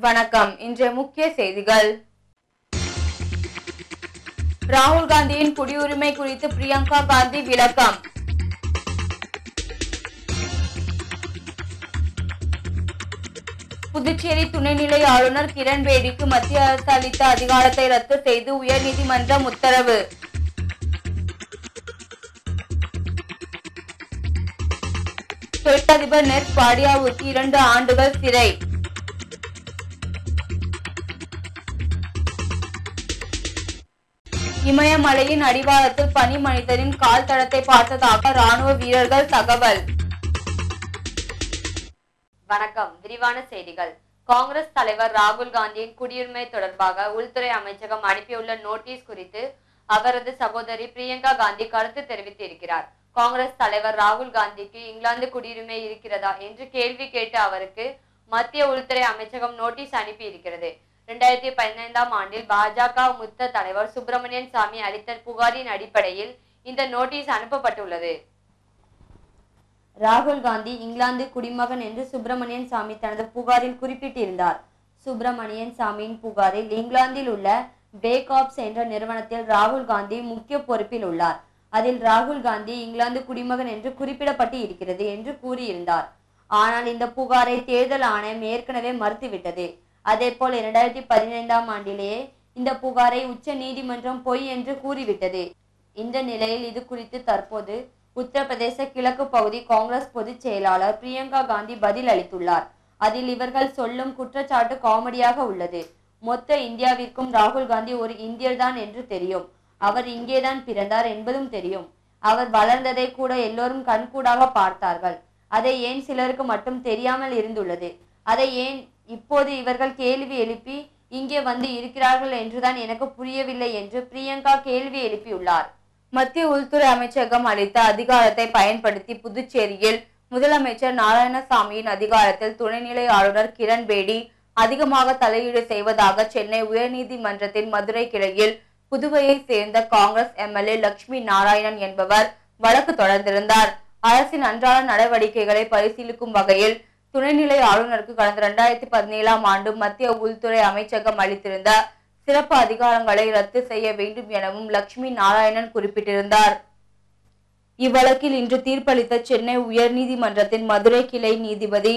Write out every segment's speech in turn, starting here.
வணக்கம் இன்றைய முக்கிய செய்திகள் ராகுல் காந்தியின் குடியுரிமை குறித்து பிரியங்கா காந்தி விளக்கம் புதுச்சேரி துணைநிலை ஆளுநர் கிரண் பேடிக்கு மத்திய அரசு அளித்த அதிகாரத்தை ரத்து செய்து உயர்நீதிமன்றம் உத்தரவு தொழிலதிபர் நெட் பாடியாவுக்கு இரண்டு ஆண்டுகள் சிறை இமயமலையின் அடிவாரத்தில் பனி மனிதரின் கால் தடத்தை பார்த்ததாக ராணுவ வீரர்கள் தகவல் வணக்கம் விரிவான செய்திகள் காங்கிரஸ் தலைவர் ராகுல் காந்தியின் குடியுரிமை தொடர்பாக உள்துறை அமைச்சகம் அனுப்பியுள்ள நோட்டீஸ் குறித்து அவரது சகோதரி பிரியங்கா காந்தி கருத்து தெரிவித்திருக்கிறார் காங்கிரஸ் தலைவர் ராகுல் காந்திக்கு இங்கிலாந்து குடியுரிமை இருக்கிறதா என்று கேள்வி கேட்டு அவருக்கு மத்திய உள்துறை அமைச்சகம் நோட்டீஸ் அனுப்பி இருக்கிறது இரண்டாயிரத்தி பதினைந்தாம் ஆண்டில் பாஜக மூத்த தலைவர் சுப்பிரமணியன் சாமி அளித்த புகாரின் அடிப்படையில் இந்த நோட்டீஸ் அனுப்பப்பட்டுள்ளது ராகுல் காந்தி இங்கிலாந்து குடிமகன் என்று சுப்பிரமணியன் சாமி தனது புகாரில் குறிப்பிட்டிருந்தார் சுப்பிரமணியன் சாமியின் புகாரில் இங்கிலாந்தில் உள்ள பேகாப்ஸ் என்ற நிறுவனத்தில் ராகுல் காந்தி முக்கிய பொறுப்பில் உள்ளார் அதில் ராகுல் காந்தி இங்கிலாந்து குடிமகன் என்று குறிப்பிடப்பட்டு இருக்கிறது என்று கூறியிருந்தார் ஆனால் இந்த புகாரை தேர்தல் ஆணையம் ஏற்கனவே மறுத்துவிட்டது அதேபோல் இரண்டாயிரத்தி பதினைந்தாம் ஆண்டிலேயே இந்த புகாரை உச்ச நீதிமன்றம் பொய் என்று கூறிவிட்டது இந்த நிலையில் இது குறித்து தற்போது உத்தரப்பிரதேச கிழக்கு பகுதி காங்கிரஸ் பொதுச் செயலாளர் பிரியங்கா காந்தி பதில் அளித்துள்ளார் அதில் இவர்கள் சொல்லும் குற்றச்சாட்டு காமெடியாக உள்ளது மொத்த இந்தியாவிற்கும் ராகுல் காந்தி ஒரு இந்தியர்தான் என்று தெரியும் அவர் இங்கேதான் பிறந்தார் என்பதும் தெரியும் அவர் வளர்ந்ததை கூட எல்லோரும் கண்கூடாக பார்த்தார்கள் அதை ஏன் சிலருக்கு மட்டும் தெரியாமல் இருந்துள்ளது அதை ஏன் இப்போது இவர்கள் கேள்வி எழுப்பி இங்கே வந்து இருக்கிறார்கள் என்றுதான் எனக்கு புரியவில்லை என்று பிரியங்கா கேள்வி எழுப்பியுள்ளார் மத்திய உள்துறை அமைச்சகம் அளித்த அதிகாரத்தை பயன்படுத்தி புதுச்சேரியில் முதலமைச்சர் நாராயணசாமியின் அதிகாரத்தில் துணைநிலை ஆளுநர் கிரண் பேடி அதிகமாக தலையீடு செய்வதாக சென்னை உயர்நீதிமன்றத்தின் மதுரை கிளையில் புதுவையை சேர்ந்த காங்கிரஸ் எம்எல்ஏ லட்சுமி நாராயணன் என்பவர் வழக்கு தொடர்ந்திருந்தார் அரசின் அன்றாட நடவடிக்கைகளை பரிசீலிக்கும் வகையில் துணைநிலை ஆளுநருக்கு கடந்த இரண்டாயிரத்தி பதினேழாம் ஆண்டு மத்திய உள்துறை அமைச்சகம் அளித்திருந்த சிறப்பு அதிகாரங்களை ரத்து செய்ய வேண்டும் எனவும் லட்சுமி நாராயணன் குறிப்பிட்டிருந்தார் இவ்வழக்கில் இன்று தீர்ப்பளித்த சென்னை உயர்நீதிமன்றத்தின் மதுரை கிளை நீதிபதி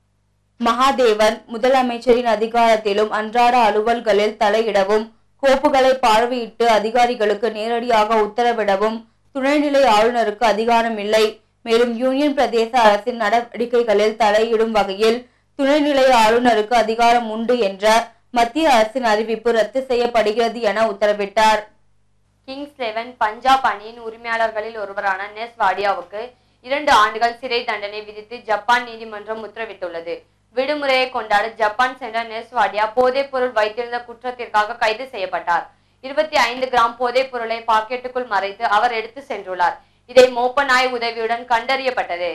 மகாதேவன் முதலமைச்சரின் அதிகாரத்திலும் அன்றாட அலுவல்களில் தலையிடவும் கோப்புகளை பார்வையிட்டு அதிகாரிகளுக்கு நேரடியாக உத்தரவிடவும் துணைநிலை ஆளுநருக்கு அதிகாரம் இல்லை மேலும் யூனியன் பிரதேச அரசின் நடவடிக்கைகளில் தலையிடும் வகையில் துணைநிலை ஆளுநருக்கு அதிகாரம் உண்டு என்ற மத்திய அரசின் அறிவிப்பு ரத்து செய்யப்படுகிறது என உத்தரவிட்டார் கிங்ஸ் லெவன் பஞ்சாப் அணியின் உரிமையாளர்களில் ஒருவரான நெஸ் வாடியாவுக்கு இரண்டு ஆண்டுகள் சிறை தண்டனை விதித்து ஜப்பான் நீதிமன்றம் உத்தரவிட்டுள்ளது விடுமுறையை கொண்டாட ஜப்பான் சென்ற நெஸ் வாடியா போதைப் பொருள் வைத்திருந்த குற்றத்திற்காக கைது செய்யப்பட்டார் இருபத்தி ஐந்து கிராம் போதைப் பொருளை பாக்கெட்டுக்குள் மறைத்து அவர் எடுத்து சென்றுள்ளார் இதை மோப்ப நாய் உதவியுடன் கண்டறியப்பட்டது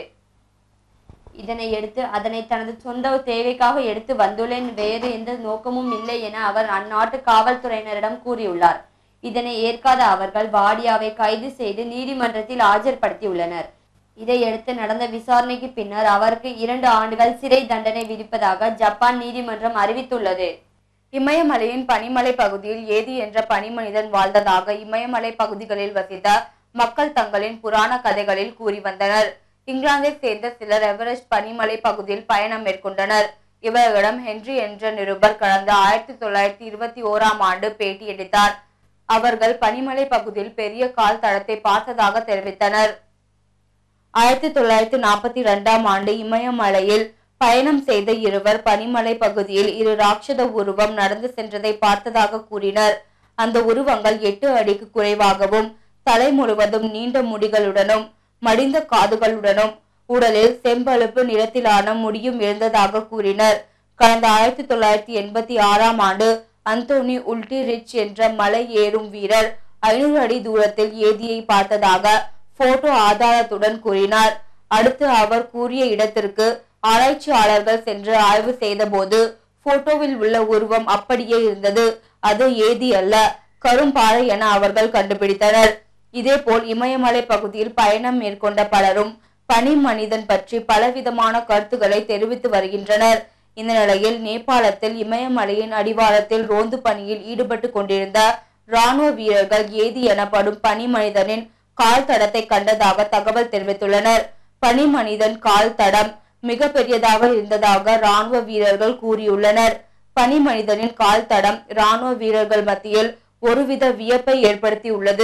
இதனை எடுத்து அதனை தனது சொந்த தேவைக்காக எடுத்து வந்துள்ளேன் வேறு எந்த நோக்கமும் இல்லை என அவர் அந்நாட்டு காவல்துறையினரிடம் கூறியுள்ளார் இதனை ஏற்காத அவர்கள் வாடியாவை கைது செய்து நீதிமன்றத்தில் ஆஜர்படுத்தியுள்ளனர் இதையடுத்து நடந்த விசாரணைக்கு பின்னர் அவருக்கு இரண்டு ஆண்டுகள் சிறை தண்டனை விதிப்பதாக ஜப்பான் நீதிமன்றம் அறிவித்துள்ளது இமயமலையின் பனிமலை பகுதியில் ஏதி என்ற பனிமனிதன் வாழ்ந்ததாக இமயமலை பகுதிகளில் வசித்த மக்கள் தங்களின் புராண கதைகளில் கூறி வந்தனர் இங்கிலாந்தை சேர்ந்த சிலர் எவரெஸ்ட் பனிமலை பகுதியில் பயணம் மேற்கொண்டனர் இவர்களிடம் ஹென்றி என்ற நிருபர் கடந்த ஆயிரத்தி தொள்ளாயிரத்தி இருபத்தி ஓராம் ஆண்டு பேட்டியளித்தார் அவர்கள் பனிமலை பகுதியில் பெரிய கால் தடத்தை பார்த்ததாக தெரிவித்தனர் ஆயிரத்தி தொள்ளாயிரத்தி நாற்பத்தி இரண்டாம் ஆண்டு இமயமலையில் பயணம் செய்த இருவர் பனிமலை பகுதியில் இரு ராட்சத உருவம் நடந்து சென்றதை பார்த்ததாக கூறினர் அந்த உருவங்கள் எட்டு அடிக்கு குறைவாகவும் தலை முழுவதும் நீண்ட முடிகளுடனும் மடிந்த காதுகளுடனும் உடலில் செம்பழுப்பு நிறத்திலான முடியும் இருந்ததாக கூறினர் கடந்த ஆயிரத்தி தொள்ளாயிரத்தி எண்பத்தி ஆறாம் ஆண்டு அந்தோனி உல்டி ரிச் என்ற மலை ஏறும் வீரர் ஐநூறு அடி தூரத்தில் ஏதியை பார்த்ததாக போட்டோ ஆதாரத்துடன் கூறினார் அடுத்து அவர் கூறிய இடத்திற்கு ஆராய்ச்சியாளர்கள் சென்று ஆய்வு செய்தபோது போட்டோவில் உள்ள உருவம் அப்படியே இருந்தது அது ஏதி அல்ல கரும்பாறை என அவர்கள் கண்டுபிடித்தனர் இதேபோல் இமயமலை பகுதியில் பயணம் மேற்கொண்ட பலரும் பனி மனிதன் பற்றி பலவிதமான கருத்துக்களை தெரிவித்து வருகின்றனர் இந்த நிலையில் நேபாளத்தில் இமயமலையின் அடிவாரத்தில் ரோந்து பணியில் ஈடுபட்டு கொண்டிருந்த ராணுவ வீரர்கள் ஏதி எனப்படும் பனி மனிதனின் கால் தடத்தை கண்டதாக தகவல் தெரிவித்துள்ளனர் பனி மனிதன் கால் தடம் மிக பெரியதாக இருந்ததாக ராணுவ வீரர்கள் கூறியுள்ளனர் பனி மனிதனின் கால் தடம் ராணுவ வீரர்கள் மத்தியில் ஒருவித வியப்பை ஏற்படுத்தியுள்ளது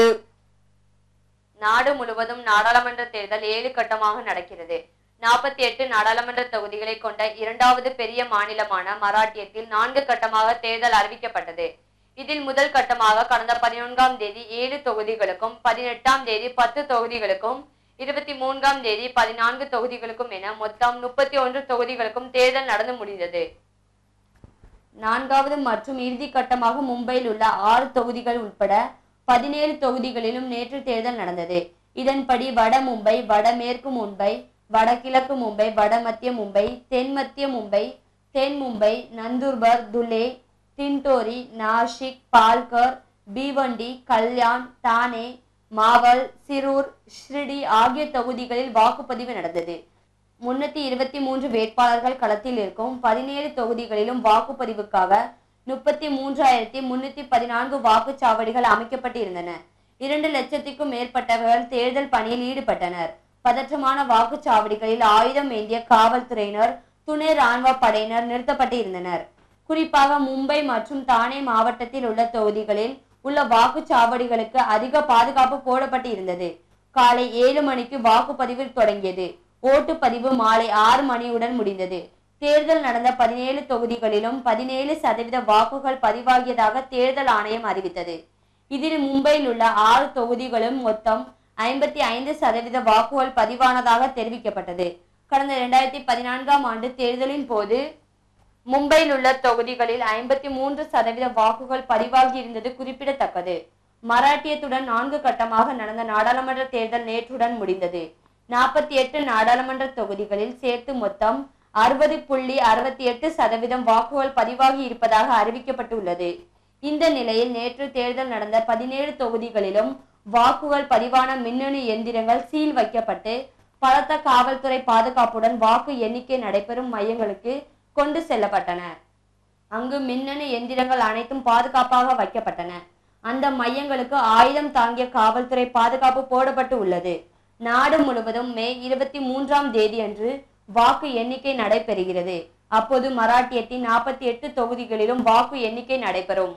நாடு முழுவதும் நாடாளுமன்ற தேர்தல் ஏழு கட்டமாக நடக்கிறது நாற்பத்தி எட்டு நாடாளுமன்ற தொகுதிகளை கொண்ட இரண்டாவது பெரிய மாநிலமான மராட்டியத்தில் நான்கு கட்டமாக தேர்தல் அறிவிக்கப்பட்டது இதில் முதல் கட்டமாக கடந்த பதினொன்றாம் தேதி ஏழு தொகுதிகளுக்கும் பதினெட்டாம் தேதி பத்து தொகுதிகளுக்கும் இருபத்தி மூன்றாம் தேதி பதினான்கு தொகுதிகளுக்கும் என மொத்தம் முப்பத்தி ஒன்று தொகுதிகளுக்கும் தேர்தல் நடந்து முடிந்தது நான்காவது மற்றும் இறுதி கட்டமாக மும்பையில் உள்ள ஆறு தொகுதிகள் உட்பட பதினேழு தொகுதிகளிலும் நேற்று தேர்தல் நடந்தது இதன்படி வட மும்பை வடமேற்கு மும்பை வடகிழக்கு மும்பை வடமத்திய மும்பை தென் மத்திய மும்பை தென் மும்பை நந்தூர்பர் துலே தின்டோரி நாஷிக் பால்கர் பீவண்டி கல்யாண் தானே மாவல் சிரூர் ஷிர்டி ஆகிய தொகுதிகளில் வாக்குப்பதிவு நடந்தது முன்னூத்தி இருபத்தி மூன்று வேட்பாளர்கள் களத்தில் இருக்கும் பதினேழு தொகுதிகளிலும் வாக்குப்பதிவுக்காக முப்பத்தி மூன்றாயிரத்தி முன்னூத்தி பதினான்கு வாக்குச்சாவடிகள் அமைக்கப்பட்டிருந்தன இரண்டு லட்சத்திற்கும் மேற்பட்டவர்கள் தேர்தல் பணியில் ஈடுபட்டனர் பதற்றமான வாக்குச்சாவடிகளில் ஆயுதம் ஏந்திய காவல்துறையினர் துணை ராணுவ படையினர் நிறுத்தப்பட்டிருந்தனர் குறிப்பாக மும்பை மற்றும் தானே மாவட்டத்தில் உள்ள தொகுதிகளில் உள்ள வாக்குச்சாவடிகளுக்கு அதிக பாதுகாப்பு போடப்பட்டு இருந்தது காலை ஏழு மணிக்கு வாக்குப்பதிவு தொடங்கியது ஓட்டுப்பதிவு மாலை ஆறு மணியுடன் முடிந்தது தேர்தல் நடந்த பதினேழு தொகுதிகளிலும் பதினேழு சதவீத வாக்குகள் பதிவாகியதாக தேர்தல் ஆணையம் அறிவித்தது இதில் மும்பையில் உள்ள ஆறு தொகுதிகளும் மொத்தம் ஐம்பத்தி ஐந்து சதவீத வாக்குகள் பதிவானதாக தெரிவிக்கப்பட்டது கடந்த இரண்டாயிரத்தி பதினான்காம் ஆண்டு தேர்தலின் போது மும்பையில் உள்ள தொகுதிகளில் ஐம்பத்தி மூன்று சதவீத வாக்குகள் பதிவாகி இருந்தது குறிப்பிடத்தக்கது மராட்டியத்துடன் நான்கு கட்டமாக நடந்த நாடாளுமன்ற தேர்தல் நேற்றுடன் முடிந்தது நாற்பத்தி எட்டு நாடாளுமன்ற தொகுதிகளில் சேர்த்து மொத்தம் அறுபது புள்ளி அறுபத்தி எட்டு சதவீதம் வாக்குகள் பதிவாகி இருப்பதாக அறிவிக்கப்பட்டுள்ளது இந்த நிலையில் நேற்று தேர்தல் நடந்த பதினேழு தொகுதிகளிலும் வாக்குகள் பதிவான மின்னணு எந்திரங்கள் சீல் வைக்கப்பட்டு பலத்த காவல்துறை பாதுகாப்புடன் வாக்கு எண்ணிக்கை நடைபெறும் மையங்களுக்கு கொண்டு செல்லப்பட்டன அங்கு மின்னணு எந்திரங்கள் அனைத்தும் பாதுகாப்பாக வைக்கப்பட்டன அந்த மையங்களுக்கு ஆயுதம் தாங்கிய காவல்துறை பாதுகாப்பு போடப்பட்டு உள்ளது நாடு முழுவதும் மே இருபத்தி மூன்றாம் தேதியன்று வாக்கு எண்ணிக்கை நடைபெறுகிறது அப்போது மராட்டியத்தின் நாற்பத்தி எட்டு தொகுதிகளிலும் வாக்கு எண்ணிக்கை நடைபெறும்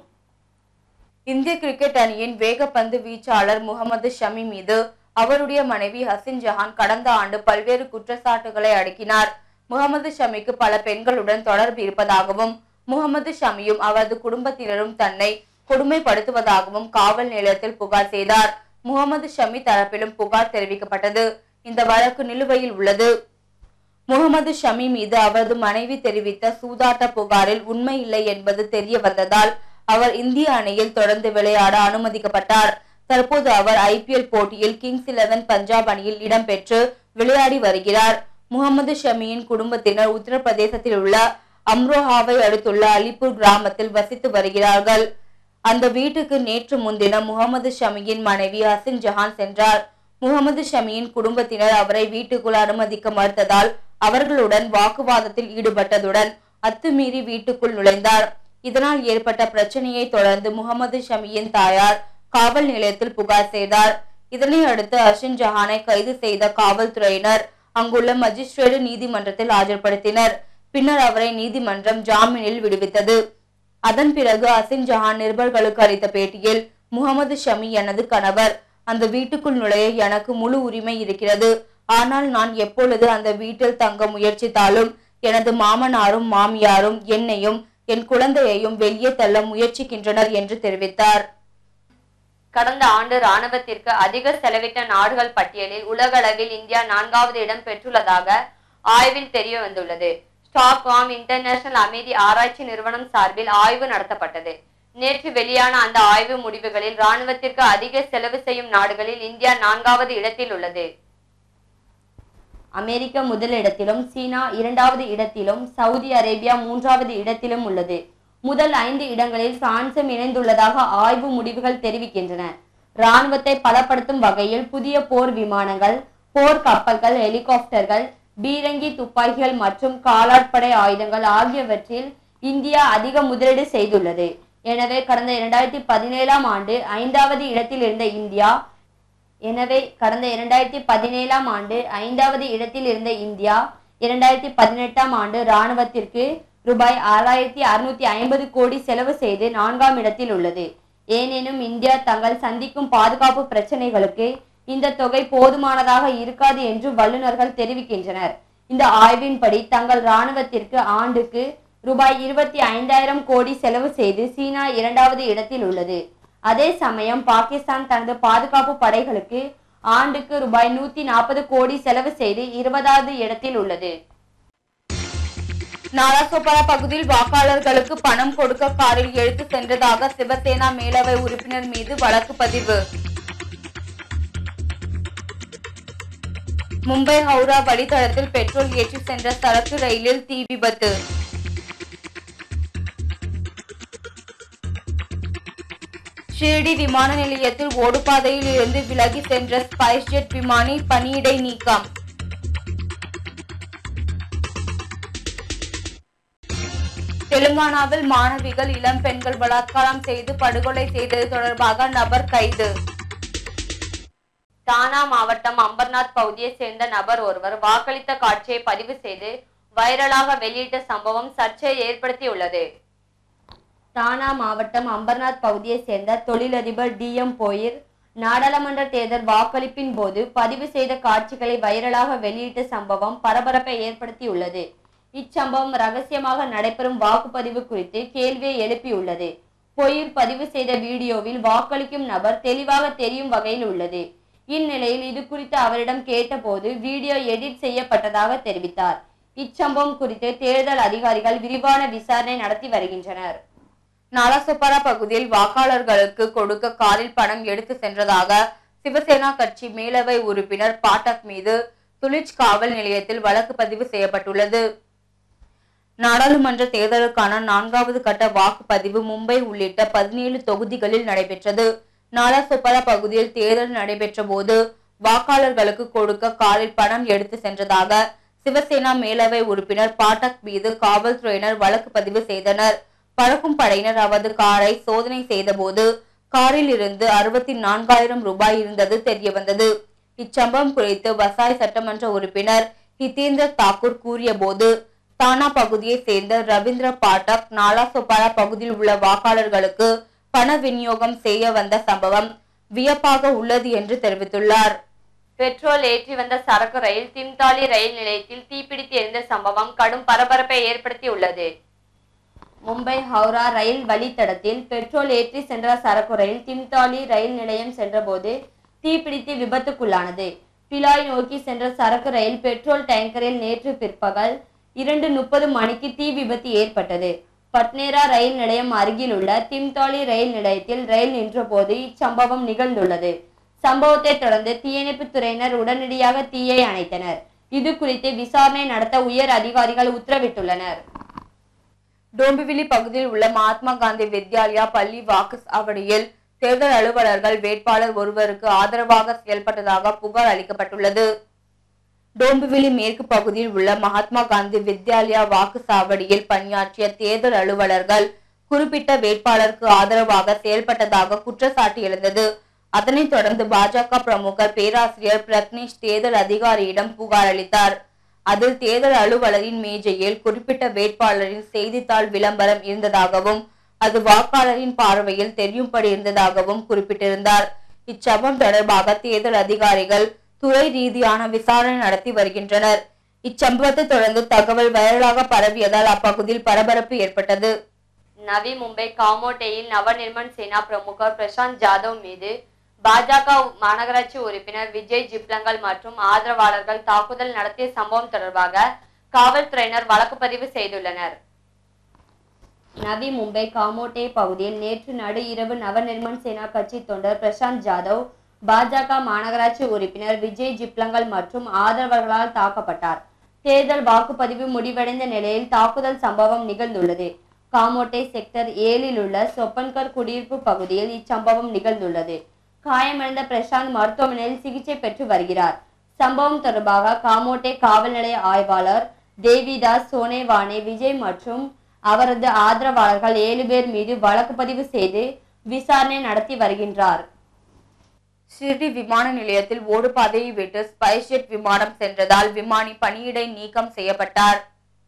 இந்திய கிரிக்கெட் அணியின் வேகப்பந்து வீச்சாளர் முகமது ஷமி மீது அவருடைய மனைவி ஹசின் ஜஹான் கடந்த ஆண்டு பல்வேறு குற்றச்சாட்டுகளை அடுக்கினார் முகமது ஷமிக்கு பல பெண்களுடன் தொடர்பு இருப்பதாகவும் முகமது ஷமியும் அவரது குடும்பத்தினரும் தன்னை கொடுமைப்படுத்துவதாகவும் காவல் நிலையத்தில் புகார் செய்தார் முகமது ஷமி தரப்பிலும் புகார் தெரிவிக்கப்பட்டது இந்த வழக்கு நிலுவையில் உள்ளது முகமது ஷமி மீது அவரது மனைவி தெரிவித்த சூதாட்ட புகாரில் உண்மை இல்லை என்பது தெரிய வந்ததால் அவர் இந்திய அணியில் தொடர்ந்து விளையாட அனுமதிக்கப்பட்டார் தற்போது அவர் ஐபிஎல் போட்டியில் கிங்ஸ் இலெவன் பஞ்சாப் அணியில் இடம்பெற்று விளையாடி வருகிறார் முகமது ஷமியின் குடும்பத்தினர் உத்தரப்பிரதேசத்தில் உள்ள அம்ரோஹாவை அடுத்துள்ள அலிப்பூர் கிராமத்தில் வசித்து வருகிறார்கள் அந்த வீட்டுக்கு நேற்று முன்தினம் முகமது ஷமியின் மனைவி ஹசின் ஜஹான் சென்றார் முகமது ஷமியின் குடும்பத்தினர் அவரை வீட்டுக்குள் அனுமதிக்க மறுத்ததால் அவர்களுடன் வாக்குவாதத்தில் ஈடுபட்டதுடன் அத்துமீறி வீட்டுக்குள் நுழைந்தார் இதனால் ஏற்பட்ட பிரச்சனையை தொடர்ந்து முகமது ஷமியின் தாயார் காவல் நிலையத்தில் புகார் செய்தார் இதனை அடுத்து அர்ஷன் ஜஹானை கைது செய்த காவல்துறையினர் அங்குள்ள மஜிஸ்ட்ரேட் நீதிமன்றத்தில் ஆஜர்படுத்தினர் பின்னர் அவரை நீதிமன்றம் ஜாமீனில் விடுவித்தது அதன் பிறகு அசின் ஜஹான் நிருபர்களுக்கு அளித்த பேட்டியில் முகமது ஷமி எனது கணவர் அந்த வீட்டுக்குள் நுழைய எனக்கு முழு உரிமை இருக்கிறது ஆனால் நான் எப்பொழுது அந்த வீட்டில் தங்க முயற்சித்தாலும் எனது மாமனாரும் மாமியாரும் என்னையும் என் குழந்தையையும் வெளியே தள்ள முயற்சிக்கின்றனர் என்று தெரிவித்தார் கடந்த ஆண்டு ராணுவத்திற்கு அதிக செலவிட்ட நாடுகள் பட்டியலில் உலகளவில் இந்தியா நான்காவது இடம் பெற்றுள்ளதாக ஆய்வில் தெரிய வந்துள்ளது ஸ்டாக்ஹாம் இன்டர்நேஷனல் அமைதி ஆராய்ச்சி நிறுவனம் சார்பில் ஆய்வு நடத்தப்பட்டது நேற்று வெளியான அந்த ஆய்வு முடிவுகளில் ராணுவத்திற்கு அதிக செலவு செய்யும் நாடுகளில் இந்தியா நான்காவது இடத்தில் உள்ளது அமெரிக்கா முதலிடத்திலும் சீனா இரண்டாவது இடத்திலும் சவுதி அரேபியா மூன்றாவது இடத்திலும் உள்ளது முதல் ஐந்து இடங்களில் பிரான்சும் இணைந்துள்ளதாக ஆய்வு முடிவுகள் தெரிவிக்கின்றன ராணுவத்தை பலப்படுத்தும் வகையில் புதிய போர் விமானங்கள் போர் கப்பல்கள் ஹெலிகாப்டர்கள் பீரங்கி துப்பாக்கிகள் மற்றும் காலாட்படை ஆயுதங்கள் ஆகியவற்றில் இந்தியா அதிக முதலீடு செய்துள்ளது எனவே கடந்த இரண்டாயிரத்தி பதினேழாம் ஆண்டு ஐந்தாவது இடத்தில் இருந்த இந்தியா எனவே கடந்த இரண்டாயிரத்தி பதினேழாம் ஆண்டு ஐந்தாவது இடத்தில் இருந்த இந்தியா இரண்டாயிரத்தி பதினெட்டாம் ஆண்டு இராணுவத்திற்கு ரூபாய் ஆறாயிரத்தி அறுநூத்தி ஐம்பது கோடி செலவு செய்து நான்காம் இடத்தில் உள்ளது ஏனெனும் இந்தியா தங்கள் சந்திக்கும் பாதுகாப்பு பிரச்சனைகளுக்கு இந்த தொகை போதுமானதாக இருக்காது என்று வல்லுநர்கள் தெரிவிக்கின்றனர் இந்த ஆய்வின்படி தங்கள் இராணுவத்திற்கு ஆண்டுக்கு ரூபாய் இருபத்தி ஐந்தாயிரம் கோடி செலவு செய்து சீனா இரண்டாவது இடத்தில் உள்ளது அதே சமயம் பாகிஸ்தான் தனது பாதுகாப்பு படைகளுக்கு ஆண்டுக்கு ரூபாய் நூத்தி நாற்பது கோடி செலவு செய்து இருபதாவது இடத்தில் உள்ளது நாலாசோபாரா பகுதியில் வாக்காளர்களுக்கு பணம் கொடுக்க காரில் எழுத்து சென்றதாக சிவசேனா மேலவை உறுப்பினர் மீது வழக்கு பதிவு மும்பை ஹவுரா வழித்தடத்தில் பெட்ரோல் ஏற்றி சென்ற சரக்கு ரயிலில் தீ விபத்து ஷிரடி விமான நிலையத்தில் ஓடுபாதையில் இருந்து விலகி சென்ற ஸ்பைஸ் ஜெட் விமானி பணியிடை நீக்கம் தெலுங்கானாவில் மாணவிகள் இளம் பெண்கள் பலாத்காரம் செய்து படுகொலை செய்தது தொடர்பாக நபர் கைது தானா மாவட்டம் அம்பர்நாத் பகுதியை சேர்ந்த நபர் ஒருவர் வாக்களித்த காட்சியை பதிவு செய்து வைரலாக வெளியிட்ட சம்பவம் சர்ச்சையை ஏற்படுத்தியுள்ளது தானா மாவட்டம் அம்பர்நாத் பகுதியை சேர்ந்த தொழிலதிபர் டி எம் போயிர் நாடாளுமன்ற தேர்தல் வாக்களிப்பின் போது பதிவு செய்த காட்சிகளை வைரலாக வெளியிட்ட சம்பவம் பரபரப்பை ஏற்படுத்தியுள்ளது இச்சம்பவம் ரகசியமாக நடைபெறும் வாக்குப்பதிவு குறித்து கேள்வியை எழுப்பியுள்ளது பொய்யில் பதிவு செய்த வீடியோவில் வாக்களிக்கும் நபர் தெளிவாக தெரியும் வகையில் உள்ளது இந்நிலையில் இது குறித்து அவரிடம் கேட்டபோது வீடியோ எடிட் செய்யப்பட்டதாக தெரிவித்தார் இச்சம்பவம் குறித்து தேர்தல் அதிகாரிகள் விரிவான விசாரணை நடத்தி வருகின்றனர் நாலாசோபாரா பகுதியில் வாக்காளர்களுக்கு கொடுக்க காரில் பணம் எடுத்து சென்றதாக சிவசேனா கட்சி மேலவை உறுப்பினர் பாட்டக் மீது துலிச் காவல் நிலையத்தில் வழக்கு பதிவு செய்யப்பட்டுள்ளது நாடாளுமன்ற தேர்தலுக்கான நான்காவது கட்ட வாக்குப்பதிவு மும்பை உள்ளிட்ட பதினேழு தொகுதிகளில் நடைபெற்றது நாலாசோபாரா பகுதியில் தேர்தல் நடைபெற்ற போது வாக்காளர்களுக்கு கொடுக்க காரில் பணம் எடுத்து சென்றதாக சிவசேனா மேலவை உறுப்பினர் பாட்டக் மீது காவல்துறையினர் வழக்கு பதிவு செய்தனர் பறக்கும் படையினர் அவரது காரை சோதனை செய்தபோது காரில் இருந்து அறுபத்தி நான்காயிரம் ரூபாய் இருந்தது தெரியவந்தது இச்சம்பவம் குறித்து வசாய் சட்டமன்ற உறுப்பினர் ஹிதேந்திர தாக்கூர் கூறியபோது தானா பகுதியை சேர்ந்த ரவீந்திர பாட்டக் நாலாசோபாரா பகுதியில் உள்ள வாக்காளர்களுக்கு பண விநியோகம் செய்ய வந்த சம்பவம் வியப்பாக உள்ளது என்று தெரிவித்துள்ளார் பெட்ரோல் ஏற்றி வந்த சரக்கு ரயில் திம்தாலி ரயில் நிலையத்தில் தீப்பிடித்து எரிந்த சம்பவம் கடும் பரபரப்பை ஏற்படுத்தியுள்ளது மும்பை ஹவுரா ரயில் வழித்தடத்தில் பெட்ரோல் ஏற்றி சென்ற சரக்கு ரயில் திம்தாலி ரயில் நிலையம் சென்றபோது தீப்பிடித்து விபத்துக்குள்ளானது பிலாய் நோக்கி சென்ற சரக்கு ரயில் பெட்ரோல் டேங்கரில் நேற்று பிற்பகல் இரண்டு முப்பது மணிக்கு தீ விபத்து ஏற்பட்டது பட்னேரா ரயில் நிலையம் அருகில் உள்ள திம்தாலி ரயில் நிலையத்தில் ரயில் நின்றபோது இச்சம்பவம் நிகழ்ந்துள்ளது சம்பவத்தை தொடர்ந்து தீயணைப்புத் துறையினர் உடனடியாக தீயை அணைத்தனர் இது குறித்து விசாரணை நடத்த உயர் அதிகாரிகள் உத்தரவிட்டுள்ளனர் டோம்பிவிலி பகுதியில் உள்ள மகாத்மா காந்தி வித்யாலயா பள்ளி வாக்கு சாவடியில் தேர்தல் அலுவலர்கள் வேட்பாளர் ஒருவருக்கு ஆதரவாக செயல்பட்டதாக புகார் அளிக்கப்பட்டுள்ளது டோம்பிவிலி மேற்கு பகுதியில் உள்ள மகாத்மா காந்தி வித்யாலயா வாக்கு சாவடியில் பணியாற்றிய தேர்தல் அலுவலர்கள் குறிப்பிட்ட வேட்பாளருக்கு ஆதரவாக செயல்பட்டதாக குற்றச்சாட்டு எழுந்தது அதனைத் தொடர்ந்து பாஜக பிரமுகர் பேராசிரியர் பிரக்னேஷ் தேர்தல் அதிகாரியிடம் புகார் அளித்தார் அதில் தேர்தல் அலுவலரின் மேஜையில் குறிப்பிட்ட வேட்பாளரின் செய்தித்தாள் விளம்பரம் இருந்ததாகவும் அது வாக்காளரின் பார்வையில் தெரியும்படி இருந்ததாகவும் குறிப்பிட்டிருந்தார் இச்சம்பவம் தொடர்பாக தேர்தல் அதிகாரிகள் துறை ரீதியான விசாரணை நடத்தி வருகின்றனர் இச்சம்பவத்தை தொடர்ந்து தகவல் வைரலாக பரவியதால் அப்பகுதியில் பரபரப்பு ஏற்பட்டது நவி மும்பை காமோட்டேயில் நவநிர்மன் சேனா பிரமுகர் பிரசாந்த் ஜாதவ் மீது பாஜக மாநகராட்சி உறுப்பினர் விஜய் ஜிப்லங்கல் மற்றும் ஆதரவாளர்கள் தாக்குதல் நடத்திய சம்பவம் தொடர்பாக காவல்துறையினர் வழக்கு பதிவு செய்துள்ளனர் நவி மும்பை காமோட்டே பகுதியில் நேற்று நடு இரவு நவநிர்மன் சேனா கட்சி தொண்டர் பிரசாந்த் ஜாதவ் பாஜக மாநகராட்சி உறுப்பினர் விஜய் ஜிப்லங்கல் மற்றும் ஆதரவாளர்களால் தாக்கப்பட்டார் தேர்தல் வாக்குப்பதிவு முடிவடைந்த நிலையில் தாக்குதல் சம்பவம் நிகழ்ந்துள்ளது காமோட்டை செக்டர் ஏழில் உள்ள சொப்பன்கர் குடியிருப்பு பகுதியில் இச்சம்பவம் நிகழ்ந்துள்ளது காயமடைந்த பிரசாந்த் மருத்துவமனையில் சிகிச்சை பெற்று வருகிறார் சம்பவம் தொடர்பாக காமோட்டே காவல் நிலைய ஆய்வாளர் தேவிதாஸ் சோனேவானே விஜய் மற்றும் அவரது ஆதரவாளர்கள் ஏழு பேர் மீது வழக்கு பதிவு செய்து விசாரணை நடத்தி வருகின்றார் ஷிர்டி விமான நிலையத்தில் ஓடுபாதையை விட்டு ஸ்பைஸ்ஜெட் விமானம் சென்றதால் விமானி பணியிடை நீக்கம் செய்யப்பட்டார்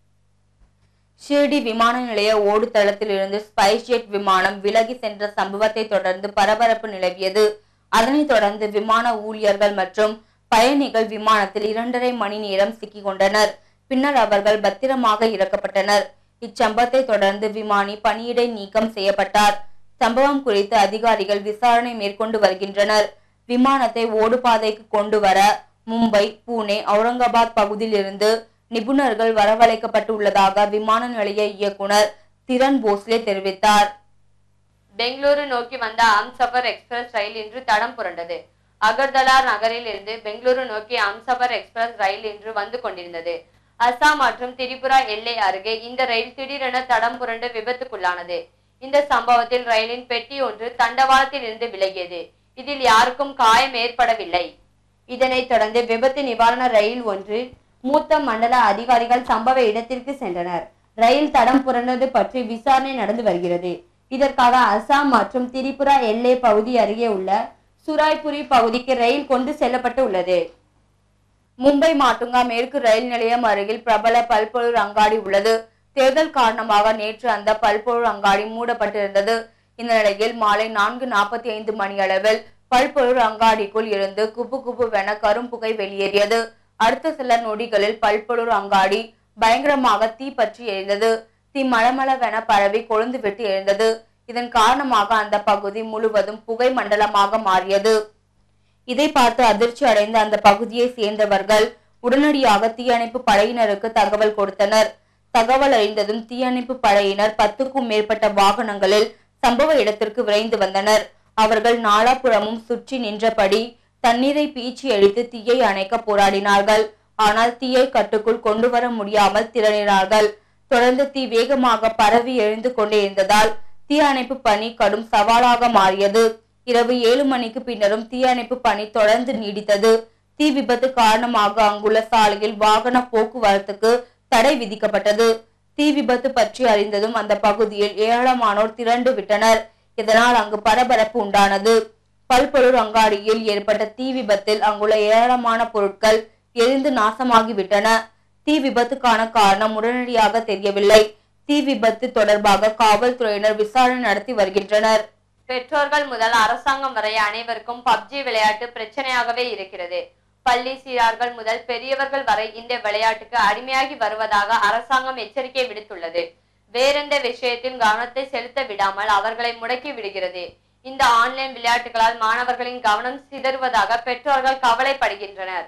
ஷிர்டி விமான நிலைய ஓடுதளத்தில் இருந்து ஸ்பைஸ்ஜெட் விமானம் விலகி சென்ற சம்பவத்தை தொடர்ந்து பரபரப்பு நிலவியது அதனைத் தொடர்ந்து விமான ஊழியர்கள் மற்றும் பயணிகள் விமானத்தில் இரண்டரை மணி நேரம் சிக்கிக் கொண்டனர் பின்னர் அவர்கள் பத்திரமாக இறக்கப்பட்டனர் இச்சம்பவத்தை தொடர்ந்து விமானி பணியிடை நீக்கம் செய்யப்பட்டார் சம்பவம் குறித்து அதிகாரிகள் விசாரணை மேற்கொண்டு வருகின்றனர் விமானத்தை ஓடுபாதைக்கு கொண்டு வர மும்பை பூனே அவுரங்காபாத் பகுதியிலிருந்து நிபுணர்கள் வரவழைக்கப்பட்டுள்ளதாக விமான நிலைய இயக்குனர் திரண் போஸ்லே தெரிவித்தார் பெங்களூரு நோக்கி வந்த அம்சஃபர் எக்ஸ்பிரஸ் ரயில் இன்று தடம் புரண்டது அகர்தலா நகரில் இருந்து பெங்களூரு நோக்கி அம்சஃபர் எக்ஸ்பிரஸ் ரயில் இன்று வந்து கொண்டிருந்தது அஸ்ஸாம் மற்றும் திரிபுரா எல்லை அருகே இந்த ரயில் திடீரென தடம் புரண்டு விபத்துக்குள்ளானது இந்த சம்பவத்தில் ரயிலின் பெட்டி ஒன்று தண்டவாளத்தில் இருந்து விலகியது இதில் யாருக்கும் காயம் ஏற்படவில்லை இதனைத் தொடர்ந்து விபத்து நிவாரண ரயில் ஒன்று மூத்த மண்டல அதிகாரிகள் சம்பவ இடத்திற்கு சென்றனர் ரயில் தடம் புரண்டது பற்றி விசாரணை நடந்து வருகிறது இதற்காக அசாம் மற்றும் திரிபுரா எல்லை பகுதி அருகே உள்ள சுராய்புரி பகுதிக்கு ரயில் கொண்டு செல்லப்பட்டு உள்ளது மும்பை மாட்டுங்கா மேற்கு ரயில் நிலையம் அருகில் பிரபல பல்பொருள் அங்காடி உள்ளது தேர்தல் காரணமாக நேற்று அந்த பல்பொருள் அங்காடி மூடப்பட்டிருந்தது இந்த நிலையில் மாலை நான்கு நாற்பத்தி ஐந்து மணி அளவில் பல்பொருள் அங்காடிக்குள் இருந்து குபு குபுவென கரும்புகை வெளியேறியது அடுத்த சில நொடிகளில் பல்பொருள் அங்காடி பயங்கரமாக தீ பற்றி எரிந்தது தீ மளமளவென பரவி கொழுந்து விட்டு எழுந்தது இதன் காரணமாக அந்த பகுதி முழுவதும் புகை மண்டலமாக மாறியது இதை பார்த்து அதிர்ச்சி அடைந்த அந்த பகுதியை சேர்ந்தவர்கள் உடனடியாக தீயணைப்பு படையினருக்கு தகவல் கொடுத்தனர் தகவல் அறிந்ததும் தீயணைப்பு படையினர் பத்துக்கும் மேற்பட்ட வாகனங்களில் சம்பவ இடத்திற்கு விரைந்து வந்தனர் அவர்கள் நாலாபுறமும் சுற்றி நின்றபடி தண்ணீரை பீச்சி அடித்து தீயை அணைக்க போராடினார்கள் ஆனால் தீயை கட்டுக்குள் கொண்டு வர முடியாமல் திரளினார்கள் தொடர்ந்து தீ வேகமாக பரவி எழுந்து கொண்டே இருந்ததால் தீ அணைப்பு பணி கடும் சவாலாக மாறியது இரவு ஏழு மணிக்கு பின்னரும் தீயணைப்பு பணி தொடர்ந்து நீடித்தது தீ விபத்து காரணமாக அங்குள்ள சாலையில் வாகன போக்குவரத்துக்கு தடை விதிக்கப்பட்டது தீ விபத்து பற்றி அறிந்ததும் அந்த பகுதியில் ஏராளமானோர் திரண்டு விட்டனர் இதனால் அங்கு பரபரப்பு உண்டானது பல்பொருள் அங்காடியில் ஏற்பட்ட தீ விபத்தில் அங்குள்ள ஏராளமான பொருட்கள் எரிந்து நாசமாகிவிட்டன தீ விபத்துக்கான காரணம் உடனடியாக தெரியவில்லை தீ விபத்து தொடர்பாக காவல்துறையினர் விசாரணை நடத்தி வருகின்றனர் பெற்றோர்கள் முதல் அரசாங்கம் வரை அனைவருக்கும் பப்ஜி விளையாட்டு பிரச்சனையாகவே இருக்கிறது பள்ளி சிறார்கள் முதல் பெரியவர்கள் வரை இந்த விளையாட்டுக்கு அடிமையாகி வருவதாக அரசாங்கம் எச்சரிக்கை விடுத்துள்ளது வேறெந்த விஷயத்தில் கவனத்தை செலுத்த விடாமல் அவர்களை முடக்கி விடுகிறது இந்த ஆன்லைன் விளையாட்டுகளால் மாணவர்களின் கவனம் சிதறுவதாக பெற்றோர்கள் கவலைப்படுகின்றனர்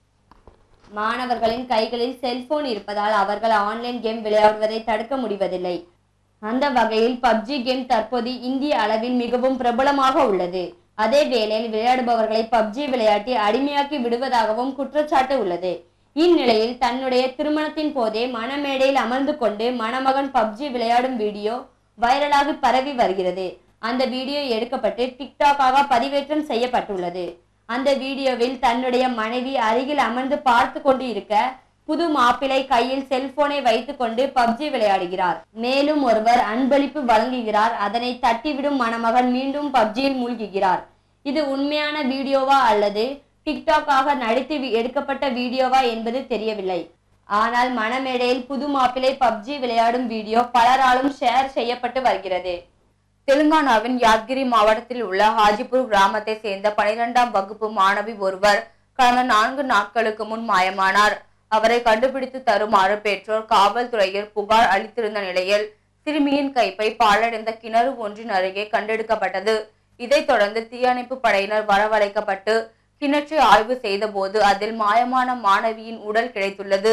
மாணவர்களின் கைகளில் செல்போன் இருப்பதால் அவர்கள் ஆன்லைன் கேம் விளையாடுவதை தடுக்க முடிவதில்லை அந்த வகையில் பப்ஜி கேம் தற்போது இந்திய அளவில் மிகவும் பிரபலமாக உள்ளது அதே வேளையில் விளையாடுபவர்களை பப்ஜி விளையாட்டி அடிமையாக்கி விடுவதாகவும் குற்றச்சாட்டு உள்ளது இந்நிலையில் தன்னுடைய திருமணத்தின் போதே மணமேடையில் அமர்ந்து கொண்டு மணமகன் பப்ஜி விளையாடும் வீடியோ வைரலாகி பரவி வருகிறது அந்த வீடியோ எடுக்கப்பட்டு டிக்டாக்காக பதிவேற்றம் செய்யப்பட்டுள்ளது அந்த வீடியோவில் தன்னுடைய மனைவி அருகில் அமர்ந்து பார்த்து கொண்டு இருக்க புது மாப்பிளை கையில் செல்போனை வைத்துக்கொண்டு பப்ஜி விளையாடுகிறார் மேலும் ஒருவர் அன்பளிப்பு வழங்குகிறார் அதனை தட்டிவிடும் மணமகன் மீண்டும் பப்ஜியில் மூழ்குகிறார் இது உண்மையான வீடியோவா அல்லது டிக்டாக்காக நடித்து வி- எடுக்கப்பட்ட வீடியோவா என்பது தெரியவில்லை ஆனால் மணமேடையில் புது மாப்பிளை பப்ஜி விளையாடும் வீடியோ பலராலும் ஷேர் செய்யப்பட்டு வருகிறது தெலுங்கானாவின் யாத்கிரி மாவட்டத்தில் உள்ள ஹாஜிபூர் கிராமத்தை சேர்ந்த பனிரெண்டாம் வகுப்பு மாணவி ஒருவர் கடந்த நான்கு நாட்களுக்கு முன் மாயமானார் அவரை கண்டுபிடித்து தருமாறு பெற்றோர் காவல்துறையில் புகார் அளித்திருந்த நிலையில் சிறுமியின் கைப்பை பாழடைந்த கிணறு ஒன்றின் அருகே கண்டெடுக்கப்பட்டது இதைத் தொடர்ந்து தீயணைப்பு படையினர் வரவழைக்கப்பட்டு கிணற்றை ஆய்வு செய்தபோது அதில் மாயமான மாணவியின் உடல் கிடைத்துள்ளது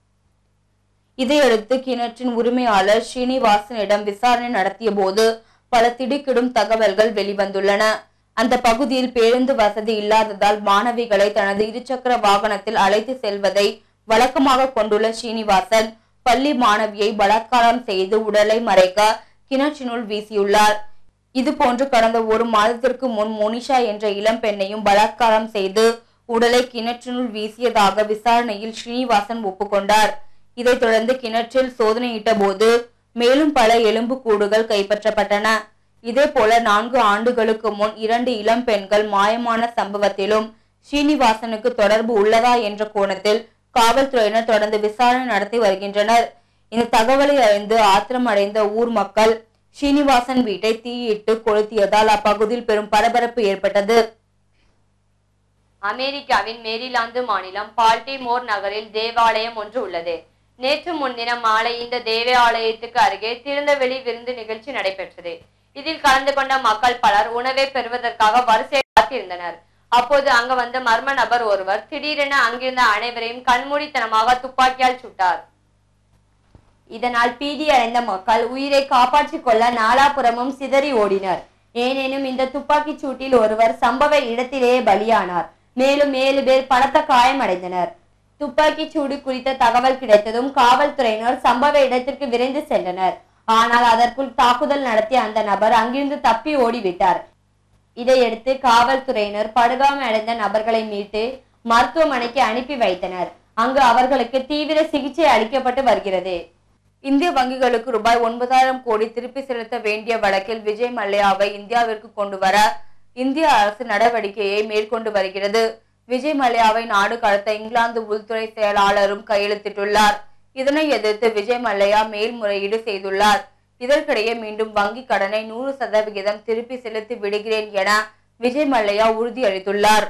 இதையடுத்து கிணற்றின் உரிமையாளர் ஸ்ரீனிவாசனிடம் விசாரணை நடத்திய போது பல திடுக்கிடும் தகவல்கள் வெளிவந்துள்ளன அந்த பகுதியில் பேருந்து வசதி இல்லாததால் மாணவிகளை தனது இருசக்கர வாகனத்தில் அழைத்து செல்வதை வழக்கமாக கொண்டுள்ள ஸ்ரீனிவாசன் பள்ளி மாணவியை பலாத்காரம் செய்து உடலை மறைக்க கிணற்றினுள் வீசியுள்ளார் இதுபோன்று கடந்த ஒரு மாதத்திற்கு முன் மோனிஷா என்ற இளம் பெண்ணையும் பலாத்காரம் செய்து உடலை கிணற்றினுள் வீசியதாக விசாரணையில் ஸ்ரீனிவாசன் ஒப்புக்கொண்டார் இதைத் தொடர்ந்து கிணற்றில் சோதனையிட்ட போது மேலும் பல எலும்பு கூடுகள் கைப்பற்றப்பட்டன இதேபோல நான்கு ஆண்டுகளுக்கு முன் இரண்டு இளம் பெண்கள் மாயமான சம்பவத்திலும் ஸ்ரீனிவாசனுக்கு தொடர்பு உள்ளதா என்ற கோணத்தில் காவல்துறையினர் தொடர்ந்து விசாரணை நடத்தி வருகின்றனர் இந்த தகவலை அறிந்து ஆத்திரமடைந்த ஊர் மக்கள் ஸ்ரீனிவாசன் வீட்டை தீயிட்டு கொளுத்தியதால் அப்பகுதியில் பெரும் பரபரப்பு ஏற்பட்டது அமெரிக்காவின் மேரிலாந்து மாநிலம் பால்டிமோர் நகரில் தேவாலயம் ஒன்று உள்ளது நேற்று முன்தினம் மாலை இந்த தேவாலயத்துக்கு அருகே திறந்தவெளி விருந்து நிகழ்ச்சி நடைபெற்றது இதில் கலந்து கொண்ட மக்கள் பலர் உணவை பெறுவதற்காக வரிசை காத்திருந்தனர் அப்போது அங்கு வந்த மர்ம நபர் ஒருவர் திடீரென அங்கிருந்த அனைவரையும் கண்மூடித்தனமாக துப்பாக்கியால் சுட்டார் இதனால் பீதியடைந்த மக்கள் உயிரை காப்பாற்றிக் கொள்ள நாலாபுறமும் சிதறி ஓடினர் ஏனெனும் இந்த துப்பாக்கிச் சூட்டில் ஒருவர் சம்பவ இடத்திலேயே பலியானார் மேலும் ஏழு பேர் பலத்த காயமடைந்தனர் துப்பாக்கிச் சூடு குறித்த தகவல் கிடைத்ததும் காவல்துறையினர் சம்பவ இடத்திற்கு விரைந்து சென்றனர் ஆனால் அதற்குள் தாக்குதல் நடத்திய அந்த நபர் அங்கிருந்து தப்பி ஓடிவிட்டார் இதையடுத்து காவல்துறையினர் படுகாமை அடைந்த நபர்களை மீட்டு மருத்துவமனைக்கு அனுப்பி வைத்தனர் அங்கு அவர்களுக்கு தீவிர சிகிச்சை அளிக்கப்பட்டு வருகிறது இந்திய வங்கிகளுக்கு ரூபாய் ஒன்பதாயிரம் கோடி திருப்பி செலுத்த வேண்டிய வழக்கில் விஜய் மல்லையாவை இந்தியாவிற்கு கொண்டு வர இந்திய அரசு நடவடிக்கையை மேற்கொண்டு வருகிறது விஜய் மல்லையாவை நாடு கடத்த இங்கிலாந்து உள்துறை செயலாளரும் கையெழுத்திட்டுள்ளார் இதனை எதிர்த்து விஜய் மல்லையா மேல்முறையீடு செய்துள்ளார் இதற்கிடையே மீண்டும் வங்கி கடனை நூறு சதவிகிதம் திருப்பி செலுத்தி விடுகிறேன் என விஜய் மல்லையா உறுதியளித்துள்ளார்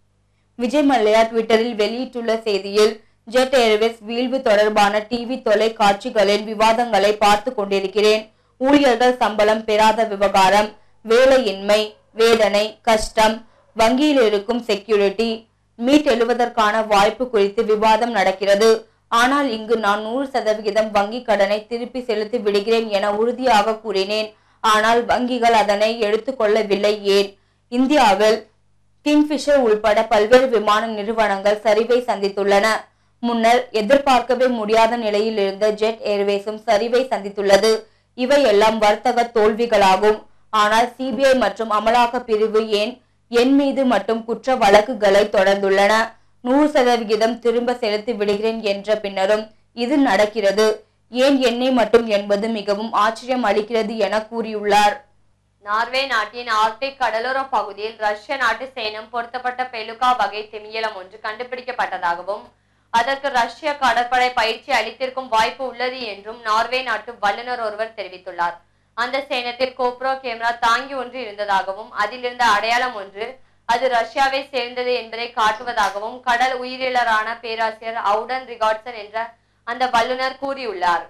விஜய் மல்லையா ட்விட்டரில் வெளியிட்டுள்ள செய்தியில் ஜெட் ஏர்வேஸ் வீழ்வு தொடர்பான டிவி தொலைக்காட்சிகளின் விவாதங்களை பார்த்து கொண்டிருக்கிறேன் ஊழியர்கள் சம்பளம் பெறாத விவகாரம் வேலையின்மை வேதனை கஷ்டம் வங்கியில் இருக்கும் செக்யூரிட்டி மீட்டெழுவதற்கான வாய்ப்பு குறித்து விவாதம் நடக்கிறது ஆனால் இங்கு நான் நூறு சதவிகிதம் வங்கி கடனை திருப்பி செலுத்தி விடுகிறேன் என உறுதியாக கூறினேன் ஆனால் வங்கிகள் அதனை எடுத்துக்கொள்ளவில்லை ஏன் இந்தியாவில் கிங்ஃபிஷர் உள்பட பல்வேறு விமான நிறுவனங்கள் சரிவை சந்தித்துள்ளன முன்னர் எதிர்பார்க்கவே முடியாத நிலையில் இருந்த ஜெட் ஏர்வேஸும் சரிவை சந்தித்துள்ளது இவையெல்லாம் வர்த்தக தோல்விகளாகும் ஆனால் சிபிஐ மற்றும் அமலாக்க பிரிவு ஏன் என் மீது மட்டும் குற்ற வழக்குகளை தொடர்ந்துள்ளன நூறு சதவிகிதம் திரும்ப செலுத்தி விடுகிறேன் என்ற பின்னரும் இது நடக்கிறது ஏன் என்னை மட்டும் என்பது மிகவும் ஆச்சரியம் அளிக்கிறது என கூறியுள்ளார் நார்வே நாட்டின் ஆர்டிக் கடலோர பகுதியில் ரஷ்ய நாட்டு சேனம் பொருத்தப்பட்ட பெலுகா வகை திமிங்கலம் ஒன்று கண்டுபிடிக்கப்பட்டதாகவும் அதற்கு ரஷ்ய கடற்படை பயிற்சி அளித்திருக்கும் வாய்ப்பு உள்ளது என்றும் நார்வே நாட்டு வல்லுநர் ஒருவர் தெரிவித்துள்ளார் அந்த சேனத்தில் கோப்ரோ கேமரா தாங்கி ஒன்று இருந்ததாகவும் அதில் இருந்த அடையாளம் ஒன்று அது ரஷ்யாவை சேர்ந்தது என்பதை காட்டுவதாகவும் கடல் உயிரியலரான பேராசிரியர் அவுடன் ரிகார்ட்சன் என்ற அந்த வல்லுநர் கூறியுள்ளார்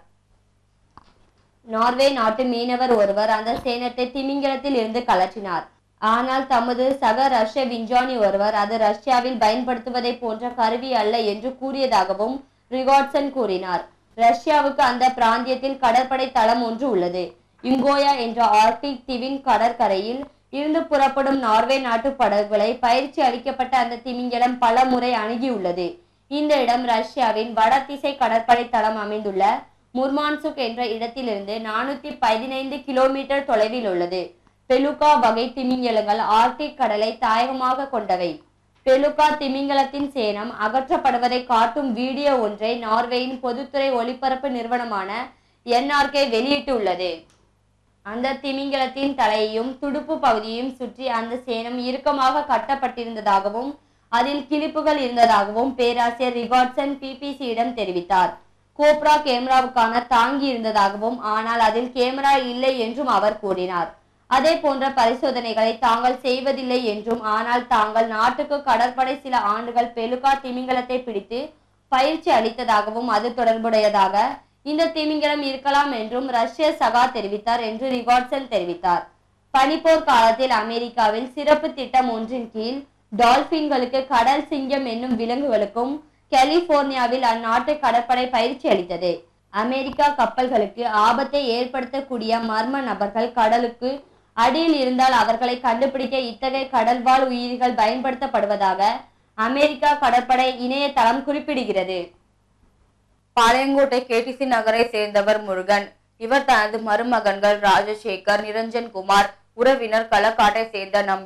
நார்வே நாட்டு மீனவர் ஒருவர் அந்த சேனத்தை திமிங்கலத்தில் இருந்து கலற்றினார் ஆனால் தமது சக ரஷ்ய விஞ்ஞானி ஒருவர் அது ரஷ்யாவில் பயன்படுத்துவதை போன்ற கருவி அல்ல என்று கூறியதாகவும் ரிகார்ட்சன் கூறினார் ரஷ்யாவுக்கு அந்த பிராந்தியத்தில் கடற்படை தளம் ஒன்று உள்ளது இங்கோயா என்ற ஆர்டிக் தீவின் கடற்கரையில் இருந்து புறப்படும் நார்வே நாட்டு படகுகளை பயிற்சி அளிக்கப்பட்ட அந்த திமிங்கலம் பல முறை அணுகியுள்ளது இந்த இடம் ரஷ்யாவின் வடதிசை கடற்படை தளம் அமைந்துள்ள முர்மான்சுக் என்ற இடத்திலிருந்து நானூத்தி பதினைந்து கிலோமீட்டர் தொலைவில் உள்ளது பெலுகா வகை திமிங்கலங்கள் ஆர்டிக் கடலை தாயகமாக கொண்டவை பெலுகா திமிங்கலத்தின் சேனம் அகற்றப்படுவதை காட்டும் வீடியோ ஒன்றை நார்வேயின் பொதுத்துறை ஒளிபரப்பு நிறுவனமான என்ஆர்கே வெளியிட்டுள்ளது அந்த திமிங்கலத்தின் தலையையும் துடுப்பு பகுதியையும் சுற்றி அந்த சேனம் இறுக்கமாக கட்டப்பட்டிருந்ததாகவும் அதில் கிளிப்புகள் இருந்ததாகவும் பேராசிரியர் ரிகார்ட்சன் பிபிசியிடம் தெரிவித்தார் கோப்ரா கேமராவுக்கான தாங்கி இருந்ததாகவும் ஆனால் அதில் கேமரா இல்லை என்றும் அவர் கூறினார் அதே போன்ற பரிசோதனைகளை தாங்கள் செய்வதில்லை என்றும் ஆனால் தாங்கள் நாட்டுக்கு கடற்படை சில ஆண்டுகள் பெலுகா திமிங்கலத்தை பிடித்து பயிற்சி அளித்ததாகவும் அது தொடர்புடையதாக இந்த திமிங்கலம் இருக்கலாம் என்றும் ரஷ்ய சகா தெரிவித்தார் என்று ரிகார்ட்சன் தெரிவித்தார் பனிப்போர் காலத்தில் அமெரிக்காவில் சிறப்பு திட்டம் ஒன்றின் கீழ் டால்பின்களுக்கு கடல் சிங்கம் என்னும் விலங்குகளுக்கும் கலிபோர்னியாவில் அந்நாட்டு கடற்படை பயிற்சி அளித்தது அமெரிக்கா கப்பல்களுக்கு ஆபத்தை ஏற்படுத்தக்கூடிய மர்ம நபர்கள் கடலுக்கு அடியில் இருந்தால் அவர்களை கண்டுபிடிக்க இத்தகைய கடல்வாழ் உயிரிகள் பயன்படுத்தப்படுவதாக அமெரிக்கா கடற்படை இணையதளம் குறிப்பிடுகிறது பாளையங்கோட்டை கேடிசி நகரை சேர்ந்தவர் முருகன் இவர் தனது மருமகன்கள் ராஜசேகர் நிரஞ்சன் குமார் உறவினர் களக்காட்டை சேர்ந்த நம்பி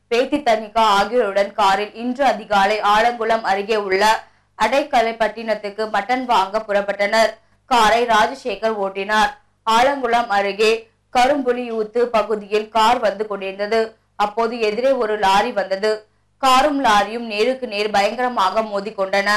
பேத்தி தனிகா ஆகியோருடன் காரில் இன்று அதிகாலை ஆலங்குளம் அருகே உள்ள அடைக்கலைப்பட்டினத்துக்கு மட்டன் வாங்க புறப்பட்டனர் காரை ராஜசேகர் ஓட்டினார் ஆலங்குளம் அருகே கரும்புலியூத்து பகுதியில் கார் வந்து கொண்டிருந்தது அப்போது எதிரே ஒரு லாரி வந்தது காரும் லாரியும் நேருக்கு நேர் பயங்கரமாக மோதிக்கொண்டன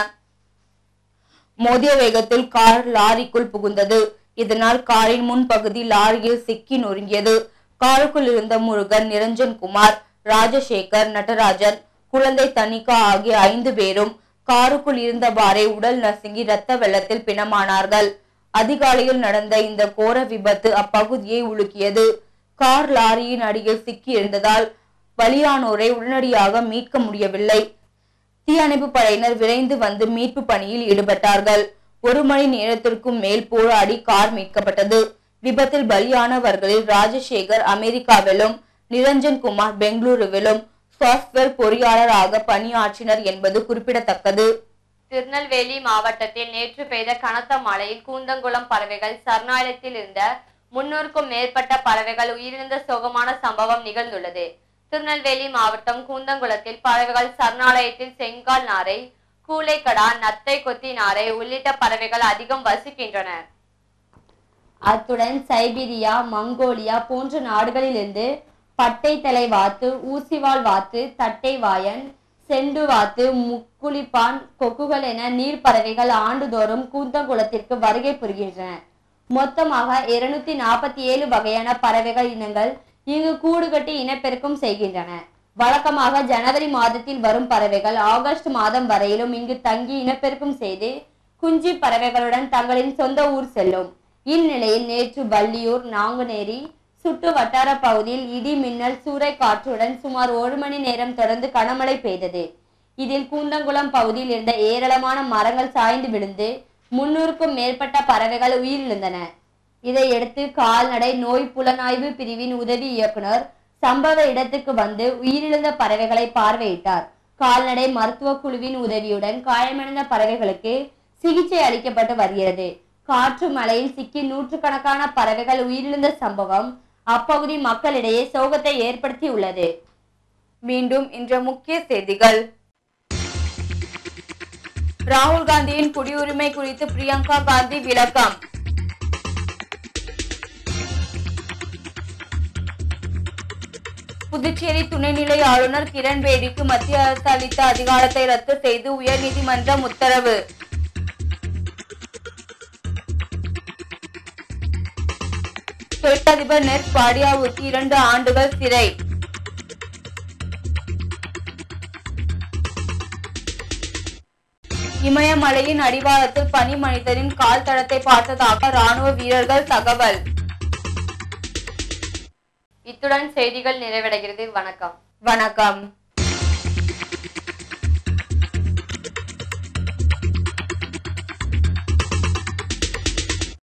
மோதிய வேகத்தில் கார் லாரிக்குள் புகுந்தது இதனால் காரின் முன்பகுதி லாரியில் சிக்கி நொறுங்கியது காருக்குள் இருந்த முருகன் நிரஞ்சன் குமார் ராஜசேகர் நடராஜன் குழந்தை தனிகா ஆகிய ஐந்து பேரும் காருக்குள் இருந்தவாறே உடல் நசுங்கி இரத்த வெள்ளத்தில் பிணமானார்கள் அதிகாலையில் நடந்த இந்த கோர விபத்து அப்பகுதியை உலுக்கியது கார் லாரியின் அடியில் சிக்கி இருந்ததால் பலியானோரை உடனடியாக மீட்க முடியவில்லை தீயணைப்பு படையினர் விரைந்து வந்து மீட்பு பணியில் ஈடுபட்டார்கள் ஒரு மணி நேரத்திற்கும் மேல் போராடி கார் மீட்கப்பட்டது விபத்தில் பலியானவர்களில் ராஜசேகர் அமெரிக்காவிலும் நிரஞ்சன் குமார் பெங்களூருவிலும் சாப்ட்வேர் பொறியாளராக பணியாற்றினர் என்பது குறிப்பிடத்தக்கது திருநெல்வேலி மாவட்டத்தில் நேற்று பெய்த கனத்த மழையில் கூந்தங்குளம் பறவைகள் சரணாலயத்தில் இருந்த முன்னூறுக்கும் மேற்பட்ட பறவைகள் உயிரிழந்த சோகமான சம்பவம் நிகழ்ந்துள்ளது திருநெல்வேலி மாவட்டம் கூந்தங்குளத்தில் பறவைகள் சரணாலயத்தில் செங்கால் நாரை கூளைக்கடா நத்தை கொத்தி நாரை உள்ளிட்ட பறவைகள் அதிகம் வசிக்கின்றன அத்துடன் சைபீரியா மங்கோலியா போன்ற நாடுகளிலிருந்து பட்டை தலை வாத்து ஊசிவால் வாத்து தட்டை வாயன் செண்டு வாத்து முக்குளிப்பான் கொக்குகள் என நீர் பறவைகள் ஆண்டுதோறும் கூந்தங்குளத்திற்கு வருகை புரிகின்றன மொத்தமாக இருநூத்தி நாற்பத்தி ஏழு வகையான பறவைகள் இனங்கள் இங்கு கூடு கட்டி இனப்பெருக்கம் செய்கின்றன வழக்கமாக ஜனவரி மாதத்தில் வரும் பறவைகள் ஆகஸ்ட் மாதம் வரையிலும் இங்கு தங்கி இனப்பெருக்கம் செய்து குஞ்சு பறவைகளுடன் தங்களின் சொந்த ஊர் செல்லும் இந்நிலையில் நேற்று வள்ளியூர் நாங்குநேரி சுற்று வட்டார பகுதியில் இடி மின்னல் சூறை காற்றுடன் சுமார் ஒரு மணி நேரம் தொடர்ந்து கனமழை பெய்தது இதில் கூந்தங்குளம் பகுதியில் இருந்த ஏராளமான மரங்கள் சாய்ந்து விழுந்து முன்னூறுக்கும் மேற்பட்ட பறவைகள் உயிரிழந்தன இதையடுத்து கால்நடை நோய் புலனாய்வு பிரிவின் உதவி இயக்குனர் சம்பவ இடத்துக்கு வந்து உயிரிழந்த பறவைகளை பார்வையிட்டார் கால்நடை மருத்துவ குழுவின் உதவியுடன் காயமடைந்த பறவைகளுக்கு சிகிச்சை அளிக்கப்பட்டு வருகிறது காற்று மழையில் சிக்கி நூற்றுக்கணக்கான பறவைகள் உயிரிழந்த சம்பவம் அப்பகுதி மக்களிடையே சோகத்தை ஏற்படுத்தி உள்ளது மீண்டும் இன்ற முக்கிய செய்திகள் ராகுல் காந்தியின் குடியுரிமை குறித்து பிரியங்கா காந்தி விளக்கம் புதுச்சேரி துணைநிலை ஆளுநர் கிரண் பேடிக்கு மத்திய அரசு அளித்த அதிகாரத்தை ரத்து செய்து உயர்நீதிமன்றம் உத்தரவு தொழிலதிபர் நெட் பாடியாவுக்கு இரண்டு ஆண்டுகள் சிறை இமயமலையின் அடிவாரத்தில் பனி மனிதரின் கால் தடத்தை பார்த்ததாக ராணுவ வீரர்கள் தகவல் இத்துடன் செய்திகள் நிறைவடைகிறது வணக்கம் வணக்கம்